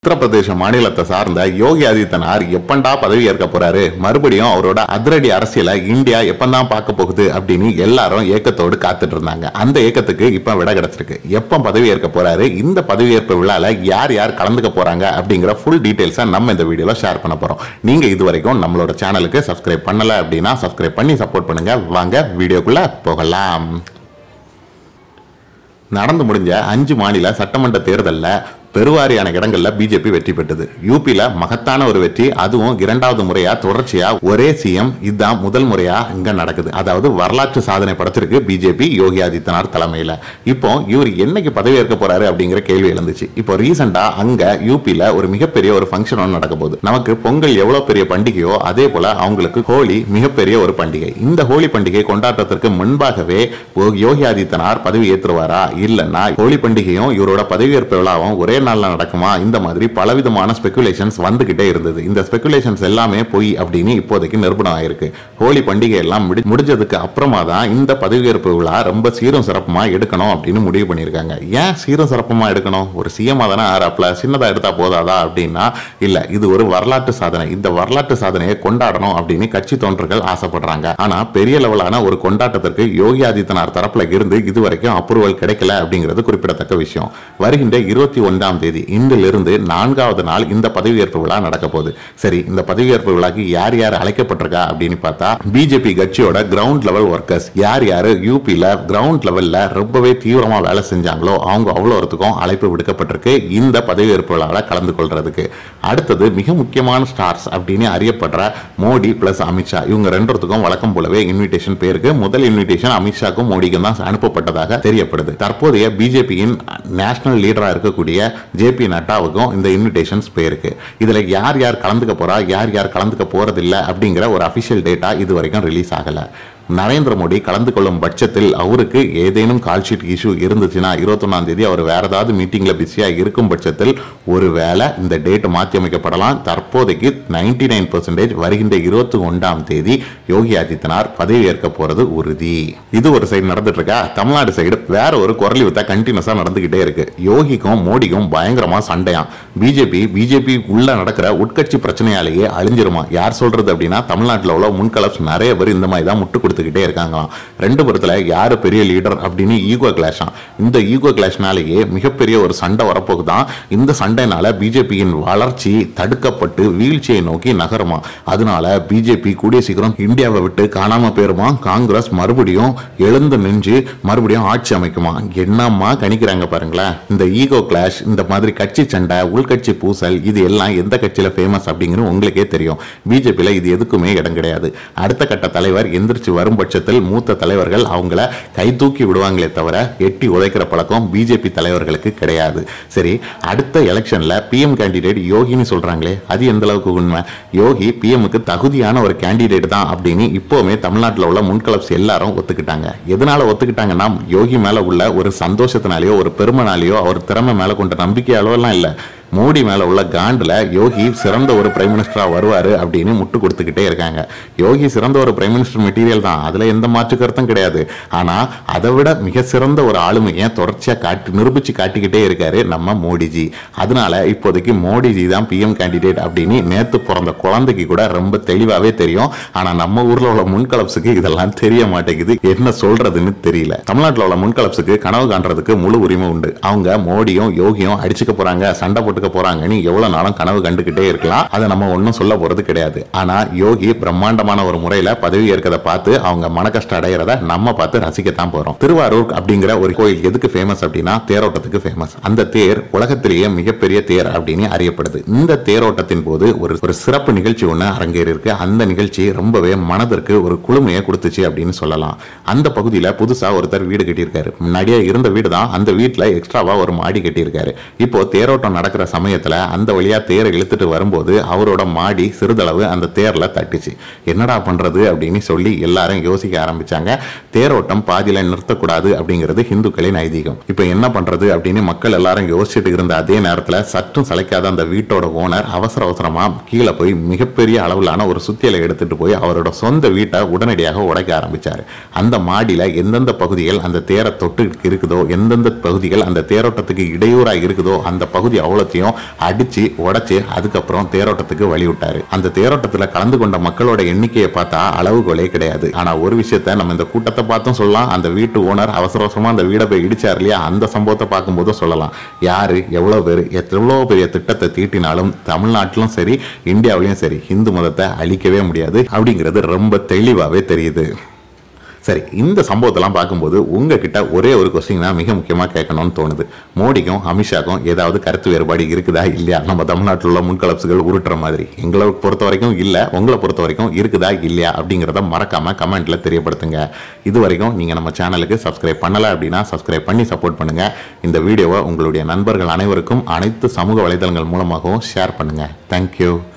உத்தரப்பிரதேச மாநிலத்தை சார்ந்த யோகி ஆதித்யநாத் எப்பண்டா பதவி ஏற்க போறாரு மறுபடியும் அவரோட அதிரடி அரசியலை இந்தியா எப்பந்தான் பார்க்க போகுது அப்படின்னு எல்லாரும் ஏக்கத்தோடு காத்துட்டு இருந்தாங்க அந்த ஏக்கத்துக்கு இப்ப விட கிடைச்சிருக்கு எப்ப பதவி ஏற்க போறாரு இந்த பதவியேற்பு விழால யார் யார் கலந்துக்க போறாங்க அப்படிங்கிற ஃபுல் டீடைல்ஸை நம்ம இந்த வீடியோல ஷேர் பண்ண போறோம் நீங்க இது வரைக்கும் நம்மளோட சேனலுக்கு சப்ஸ்கிரைப் பண்ணல அப்படின்னா சப்ஸ்கிரைப் பண்ணி சப்போர்ட் பண்ணுங்க வாங்க வீடியோக்குள்ள போகலாம் நடந்து முடிஞ்ச அஞ்சு மாநில சட்டமன்ற தேர்தலில் பெருவாரியான இடங்கள்ல பிஜேபி வெற்றி பெற்றது யூபியில மகத்தான ஒரு வெற்றி அதுவும் இரண்டாவது முறையா தொடர்ச்சியா ஒரே சிஎம் இதுதான் முதல் முறையா இங்க நடக்குது அதாவது வரலாற்று சாதனை படைச்சிருக்கு பிஜேபி யோகி ஆதித்யநாத் தலைமையில இப்போ இவர் என்னைக்கு பதவி ஏற்க போறாரு அப்படிங்கிற கேள்வி எழுந்துச்சு இப்போ ரீசெண்டா அங்க யூபியில ஒரு மிகப்பெரிய ஒரு ஃபங்க்ஷன் ஒன்று நடக்க போகுது நமக்கு பொங்கல் எவ்வளவு பெரிய பண்டிகையோ அதே போல அவங்களுக்கு ஹோலி மிகப்பெரிய ஒரு பண்டிகை இந்த ஹோலி பண்டிகை கொண்டாட்டத்திற்கு முன்பாகவே ஓ- யோகி ஆதித்யநாத் பதவி ஏற்றுவாரா இல்லைன்னா ஹோலி பண்டிகையும் இவரோட பதவியேற்பு விழாவும் ஒரே நாள்ல நடக்குமா இந்த மாதிரி பலவிதமான ஸ்பெகுலேஷன்ஸ் வந்துகிட்டே இருந்தது இந்த ஸ்பெகுலேஷன்ஸ் எல்லாமே பொய் அப்படின்னு இப்போதைக்கு நிரூபணம் ஆயிருக்கு ஹோலி பண்டிகை எல்லாம் முடி- முடிஞ்சதுக்கு அப்புறமா தான் இந்த பதவியேற்பு விழா ரொம்ப சீரும் சிறப்புமா எடுக்கணும் அப்படின்னு முடிவு பண்ணியிருக்காங்க ஏன் சீரும் சிறப்புமா எடுக்கணும் ஒரு சிஎம் தானே ஆறாப்ல சின்னதா எடுத்தா போதாதா அப்படின்னா இல்ல இது ஒரு வரலாற்று சாதனை இந்த வரலாற்று சாதனையை கொண்டாடணும் அப்படின்னு கட்சி தொண்டர்கள் ஆசைப்படுறாங்க ஆனா பெரிய லெவலான ஒரு கொண்டாட்டத்திற்கு யோகி ஆதித்யநாத் தரப்புல இருந்து இதுவரைக்கும் அப்ரூவல் கிடைக்கல அப்படிங்கிறது குறிப்பிடத்தக்க விஷயம் வருகின்ற இருபத்தி ஒன்றாம் தேதி இன்றிலிருந்து நான்காவது நாள் இந்த பதவியேற்பு விழா நடக்க போகுது சரி இந்த பதவியேற்பு விழாக்கு யார் யார் அழைக்கப்பட்டிருக்கா அப்படின்னு பார்த்தா பிஜேபி கட்சியோட கிரவுண்ட் லெவல் ஒர்க்கர்ஸ் யார் யார் யூபியில் கிரவுண்ட் லெவல்ல ரொம்பவே தீவிரமா வேலை செஞ்சாங்களோ அவங்க அவ்வளோத்துக்கும் அழைப்பு விடுக்கப்பட்டிருக்கு இந்த பதவியேற்பு விழாவில் கலந்து கொள்றதுக்கு அடுத்தது மிக முக்கியமான ஸ்டார்ஸ் அப்படின்னு அறியப்படுற மோடி பிளஸ் அமித்ஷா இவங்க ரெண்டுத்துக்கும் வழக்கம் போலவே இன்விடேஷன் பேருக்கு முதல் இன்விடேஷன் அமித்ஷாக்கும் மோடிக்கும் தான் அனுப்பப்பட்டதாக தெரியப்படுது தற்போதைய பிஜேபியின் நேஷனல் லீடரா இருக்கக்கூடிய ஜேபி நட்டாவுக்கும் இந்த இன்விடேஷன்ஸ் போயிருக்கு இதுல யார் யார் கலந்துக்க போறா யார் யார் கலந்துக்க போறதில்ல அப்படிங்கிற ஒரு அபிஷியல் டேட்டா இது வரைக்கும் ரிலீஸ் ஆகல நரேந்திர மோடி கலந்து கொள்ளும் பட்சத்தில் அவருக்கு ஏதேனும் கால் ஷீட் இஷ்யூ இருந்துச்சுன்னா இருபத்தொன்னாம் தேதி அவர் வேற ஏதாவது மீட்டிங்ல பிஸியா இருக்கும் பட்சத்தில் ஒருவேளை இந்த டேட் மாற்றி அமைக்கப்படலாம் தற்போதைக்கு நைன்டி நைன் பர்சன்டேஜ் வருகின்ற இருபத்தி ஒன்றாம் தேதி யோகி ஆதித்யநாத் பதவி ஏற்க போறது உறுதி இது ஒரு சைடு நடந்துட்டு இருக்கா தமிழ்நாடு சைடு வேற ஒரு குரல் வித்தா கண்டினியூஸா நடந்துகிட்டே இருக்கு யோகிக்கும் மோடிக்கும் பயங்கரமா சண்டையாம் பிஜேபி பிஜேபி உள்ள நடக்கிற உட்கட்சி பிரச்சனையாலேயே அழிஞ்சிருமா யார் சொல்றது அப்படின்னா தமிழ்நாட்டில் உள்ள முன்கலப்ஸ் நிறைய பேர் இந்த மாதிரி தான் முட்டு கொடுத்துக்கிட்டே இருக்காங்களாம் ரெண்டு புறத்துல யாரு பெரிய லீடர் அப்படின்னு ஈகோ கிளாஷாம் இந்த ஈகோ கிளாஷ்னாலேயே மிகப்பெரிய ஒரு சண்டை வரப்போகுதான் இந்த சண்டைனால பிஜேபியின் வளர்ச்சி தடுக்கப்பட்டு வீழ்ச்சியை நோக்கி நகருமா அதனால பிஜேபி கூடிய சீக்கிரம் இந்தியாவை விட்டு காணாம போயிருமா காங்கிரஸ் மறுபடியும் எழுந்து நின்று மறுபடியும் ஆட்சி அமைக்குமா என்னம்மா கணிக்கிறாங்க பாருங்களேன் இந்த ஈகோ கிளாஷ் இந்த மாதிரி கட்சி சண்டை உள்கட்சி பூசல் இது எல்லாம் எந்த கட்சியில ஃபேமஸ் அப்படிங்கிறது உங்களுக்கே தெரியும் பிஜேபியில் இது எதுக்குமே இடம் கிடையாது அடுத்த கட்ட தலைவர் எந்திரிச்சு வரும் பட்சத்தில் மூத்த தலைவர்கள் அவங்கள கை தூக்கி விடுவாங்களே தவிர எட்டி உதைக்கிற பழக்கம் பிஜேபி தலைவர்களுக்கு கிடையாது சரி அடுத்த எலெக்ஷன்ல பிஎம் கேண்டிடேட் யோகின்னு சொல்றாங்களே அது எந்த அளவுக்கு உண்மை யோகி பிஎம்முக்கு தகுதியான ஒரு கேண்டிடேட் தான் அப்படின்னு இப்போவுமே தமிழ்நாட்டில் உள்ள முன்கலப்ஸ் எல்லாரும் ஒத்துக்கிட்டாங்க எதனால ஒத்துக்கிட்டாங்கன்னா யோகி மேல உள்ள ஒரு சந்தோஷத்தினாலேயோ ஒரு பெருமைனாலேயோ அவர் திறமை மேல கொண்ட நம்பிக்கையாலோ எல்லாம் இல்லை மோடி மேல உள்ள காண்டுல யோகி சிறந்த ஒரு பிரைம் மினிஸ்டரா வருவாரு அப்படின்னு முட்டு கொடுத்துக்கிட்டே இருக்காங்க யோகி சிறந்த ஒரு பிரைம் மினிஸ்டர் மெட்டீரியல் தான் அதுல எந்த மாற்று கருத்தும் கிடையாது ஆனா அதை விட மிக சிறந்த ஒரு ஆளுமையை தொடர்ச்சியா காட்டி நிரூபிச்சு காட்டிக்கிட்டே இருக்காரு நம்ம மோடிஜி அதனால இப்போதைக்கு மோடிஜி தான் பிஎம் கேண்டிடேட் அப்படின்னு நேத்து பிறந்த குழந்தைக்கு கூட ரொம்ப தெளிவாவே தெரியும் ஆனா நம்ம ஊர்ல உள்ள முன்கலப்ஸுக்கு இதெல்லாம் தெரிய மாட்டேங்குது என்ன சொல்றதுன்னு தெரியல தமிழ்நாட்டில் உள்ள முன்கலப்ஸுக்கு கனவு காண்றதுக்கு முழு உரிமை உண்டு அவங்க மோடியும் யோகியும் அடிச்சுக்க போறாங்க சண்டை போட்டுக்க போறாங்கன்னு எவ்வளவு நாளும் கனவு கண்டுகிட்டே இருக்கலாம் அதை நம்ம ஒன்றும் சொல்ல போறது கிடையாது ஆனா யோகி பிரம்மாண்டமான ஒரு முறையில பதவி ஏற்கதை பார்த்து அவங்க மன கஷ்டம் அடைகிறத நம்ம பார்த்து ரசிக்கத்தான் போறோம் திருவாரூர் அப்படிங்கிற ஒரு கோயில் எதுக்கு ஃபேமஸ் அப்படின்னா தேரோட்டத்துக்கு ஃபேமஸ் அந்த தேர் உலகத்திலேயே மிகப்பெரிய தேர் அப்படின்னு அறியப்படுது இந்த தேரோட்டத்தின் போது ஒரு ஒரு சிறப்பு நிகழ்ச்சி ஒன்று அரங்கேறி இருக்கு அந்த நிகழ்ச்சி ரொம்பவே மனதிற்கு ஒரு குளுமையை கொடுத்துச்சு அப்படின்னு சொல்லலாம் அந்த பகுதியில் புதுசா ஒருத்தர் வீடு கட்டியிருக்காரு முன்னாடியே இருந்த வீடு தான் அந்த வீட்டில் எக்ஸ்ட்ராவா ஒரு மாடி கட்டியிருக்காரு இப்போ தேரோட்டம் நடக்கிற சமயத்துல அந்த வழியா தேரை இழுத்துட்டு வரும்போது அவரோட மாடி சிறிதளவு அந்த தேர்ல தட்டுச்சு என்னடா பண்றது அப்படின்னு சொல்லி எல்லாரும் யோசிக்க ஆரம்பிச்சாங்க தேரோட்டம் பாதியில நிறுத்தக்கூடாது அப்படிங்கிறது இந்துக்களின் ஐதீகம் இப்போ என்ன பண்றது அப்படின்னு மக்கள் எல்லாரும் யோசிச்சுட்டு இருந்த அதே நேரத்துல சற்றும் சளைக்காத அந்த வீட்டோட ஓனர் அவசர அவசரமா கீழே போய் மிகப்பெரிய அளவிலான ஒரு சுத்தியலை எடுத்துட்டு போய் அவரோட சொந்த வீட்டை உடனடியாக உடைக்க ஆரம்பிச்சாரு அந்த மாடியில எந்தெந்த பகுதிகள் அந்த தேரை தொட்டு இருக்குதோ எந்தெந்த பகுதிகள் அந்த தேரோட்டத்துக்கு இடையூறா இருக்குதோ அந்த பகுதி அவ்வளோத்தையும் எல்லாத்தையும் அடிச்சு உடைச்சு அதுக்கப்புறம் தேரோட்டத்துக்கு வழி விட்டாரு அந்த தேரோட்டத்துல கலந்து கொண்ட மக்களோட எண்ணிக்கையை பார்த்தா அளவுகோலே கிடையாது ஆனா ஒரு விஷயத்த நம்ம இந்த கூட்டத்தை பார்த்தும் சொல்லலாம் அந்த வீட்டு ஓனர் அவசர அவசரமா அந்த வீடை போய் இடிச்சார் இல்லையா அந்த சம்பவத்தை பார்க்கும்போதும் சொல்லலாம் யாரு எவ்வளவு பேர் எவ்வளோ பெரிய திட்டத்தை தீட்டினாலும் தமிழ்நாட்டிலும் சரி இந்தியாவிலையும் சரி இந்து மதத்தை அழிக்கவே முடியாது அப்படிங்கிறது ரொம்ப தெளிவாகவே தெரியுது சரி இந்த சம்பவத்தெல்லாம் பார்க்கும்போது உங்ககிட்ட ஒரே ஒரு கொஸ்டின் தான் மிக முக்கியமாக கேட்கணும்னு தோணுது மோடிக்கும் அமித்ஷாக்கும் ஏதாவது கருத்து வேறுபாடு இருக்குதா இல்லையா நம்ம தமிழ்நாட்டில் உள்ள முன்கலப்ஸுகள் உருட்டுற மாதிரி எங்களை பொறுத்த வரைக்கும் இல்லை உங்களை பொறுத்த வரைக்கும் இருக்குதா இல்லையா அப்படிங்கிறத மறக்காம கமெண்ட்ல தெரியப்படுத்துங்க இது வரைக்கும் நீங்கள் நம்ம சேனலுக்கு சப்ஸ்கிரைப் பண்ணலை அப்படின்னா சப்ஸ்கிரைப் பண்ணி சப்போர்ட் பண்ணுங்க இந்த வீடியோவை உங்களுடைய நண்பர்கள் அனைவருக்கும் அனைத்து சமூக வலைதளங்கள் மூலமாகவும் ஷேர் பண்ணுங்க தேங்க்யூ